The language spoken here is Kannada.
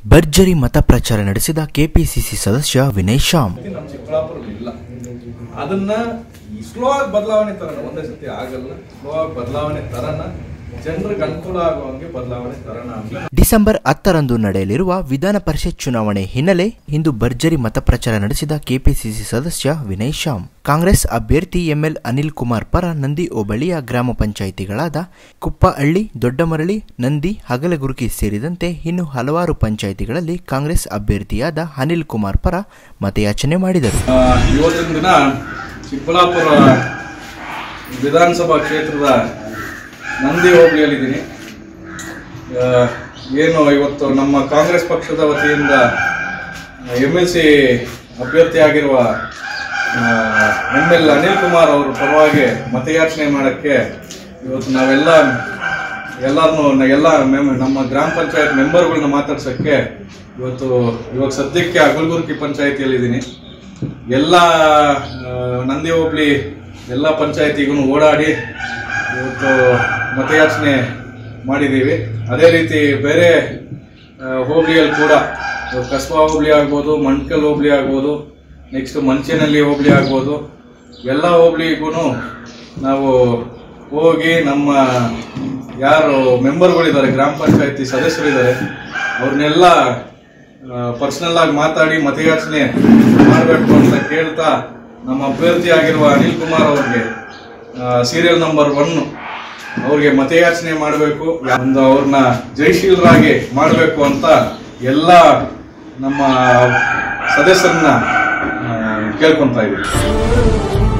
ಭರ್ಜರಿ ಮತ ಪ್ರಚಾರ ನಡೆಸಿದ ಕೆಪಿಸಿಸಿ ಸದಸ್ಯ ವಿನಯ್ ಶ್ಯಾಮ್ ಸತಿ ನಮ್ಮ ಚಿಕ್ಕಬಳ್ಳಾಪುರಲ್ಲಿ ಇಲ್ಲ ಅದನ್ನ ಸ್ಲೋ ಆಗಿ ಬದಲಾವಣೆ ತರನ ಒಂದೇ ಸತಿ ಆಗಲ್ಲ ಸ್ಲೋ ಆಗಿ ಬದಲಾವಣೆ ತರನ ಜನರಿಗೆ ಅನುಕೂಲ ಆಗುವಂಗೆ ಬದಲಾವಣೆ ತರನ ಅಂತ ಡಿಸೆಂಬರ್ ಹತ್ತರಂದು ನಡೆಯಲಿರುವ ವಿಧಾನ ಪರಿಷತ್ ಚುನಾವಣೆ ಹಿನ್ನೆಲೆ ಇಂದು ಭರ್ಜರಿ ಮತ ಪ್ರಚಾರ ನಡೆಸಿದ ಕೆಪಿಸಿಸಿ ಸದಸ್ಯ ವಿನಯ್ ಶ್ಯಾಮ್ ಕಾಂಗ್ರೆಸ್ ಅಭ್ಯರ್ಥಿ ಎಂಎಲ್ ಅನಿಲ್ ಕುಮಾರ್ ಪರ ನಂದಿ ಹೋಬಳಿಯ ಗ್ರಾಮ ಪಂಚಾಯಿತಿಗಳಾದ ಕುಪ್ಪಹಳ್ಳಿ ದೊಡ್ಡಮರಳಿ ನಂದಿ ಹಗಲಗುರುಕಿ ಸೇರಿದಂತೆ ಇನ್ನು ಹಲವಾರು ಪಂಚಾಯಿತಿಗಳಲ್ಲಿ ಕಾಂಗ್ರೆಸ್ ಅಭ್ಯರ್ಥಿಯಾದ ಅನಿಲ್ ಕುಮಾರ್ ಪರ ಮತಯಾಚನೆ ಮಾಡಿದರು ಆ, ಇವತ್ತಿನ ದಿನ ಚಿಕ್ಕಬಳ್ಳಾಪುರ ವಿಧಾನಸಭಾ ಕ್ಷೇತ್ರದ ನಂದಿ ಹೋಬಳಿಯಲ್ಲಿದ್ದೀನಿ ಆ, ಏನು ಇವತ್ತು ನಮ್ಮ ಕಾಂಗ್ರೆಸ್ ಪಕ್ಷದ ವತಿಯಿಂದ ಎಮ್ ಎಲ್ ಸಿ ಅಭ್ಯರ್ಥಿಯಾಗಿರುವ ಎಮ್ ಎಲ್ ಅನಿಲ್ ಕುಮಾರ್ ಅವರ ಪರವಾಗಿ ಮತಯಾಚನೆ ಮಾಡೋಕ್ಕೆ ಇವತ್ತು ನಾವೆಲ್ಲ ಎಲ್ಲರನ್ನು ಎಲ್ಲ ಮೆಮ್ ನಮ್ಮ ಗ್ರಾಮ ಪಂಚಾಯತ್ ಮೆಂಬರ್ಗಳನ್ನ ಮಾತಾಡ್ಸೋಕ್ಕೆ ಇವತ್ತು ಇವಾಗ ಸದ್ಯಕ್ಕೆ ಅಗಲಗುರ್ಕಿ ಪಂಚಾಯತಿಯಲ್ಲಿದ್ದೀನಿ ಎಲ್ಲ ಆ, ನಂದಿ ಹೋಬಳಿ ಎಲ್ಲ ಪಂಚಾಯತಿಗೂ ಓಡಾಡಿ ಇವತ್ತು ಮತಯಾಚನೆ ಮಾಡಿದ್ದೀವಿ ಅದೇ ರೀತಿ ಬೇರೆ ಆ, ಹೋಬಳಿಯಲ್ಲಿ ಕೂಡ ಇವಾಗ ಕಸ್ಬಾ ಹೋಬಳಿ ಆಗ್ಬೋದು ಮಣ್ಕಲ್ ಹೋಬಳಿ ಆಗ್ಬೋದು ನೆಕ್ಸ್ಟ್ ಮಂಚೇನಹಳ್ಳಿ ಹೋಬಳಿ ಆಗ್ಬೋದು ಎಲ್ಲ ಹೋಬಳಿಗೂ ನಾವು ಹೋಗಿ ನಮ್ಮ ಯಾರು ಮೆಂಬರ್ಗಳಿದ್ದಾರೆ ಗ್ರಾಮ ಪಂಚಾಯತಿ ಸದಸ್ಯರಿದ್ದಾರೆ ಅವ್ರನ್ನೆಲ್ಲ ಪರ್ಸನಲ್ ಆಗಿ ಮಾತಾಡಿ ಮತಯಾಚನೆ ಮಾಡಬೇಕು ಅಂತ ಕೇಳ್ತಾ ನಮ್ಮ ಅಭ್ಯರ್ಥಿ ಆಗಿರುವ ಅನಿಲ್ ಕುಮಾರ್ ಅವ್ರಿಗೆ ಸೀರಿಯಲ್ ನಂಬರ್ ಒನ್ ಅವ್ರಿಗೆ ಮತಯಾಚನೆ ಮಾಡಬೇಕು ಒಂದು ಅವ್ರನ್ನ ಜಯಶೀಲರಾಗಿ ಮಾಡಬೇಕು ಅಂತ ಎಲ್ಲ ನಮ್ಮ ಸದಸ್ಯರನ್ನ ಆ, ಕೇಳ್ಕೊಂತಾ ಇದ್ದೀವಿ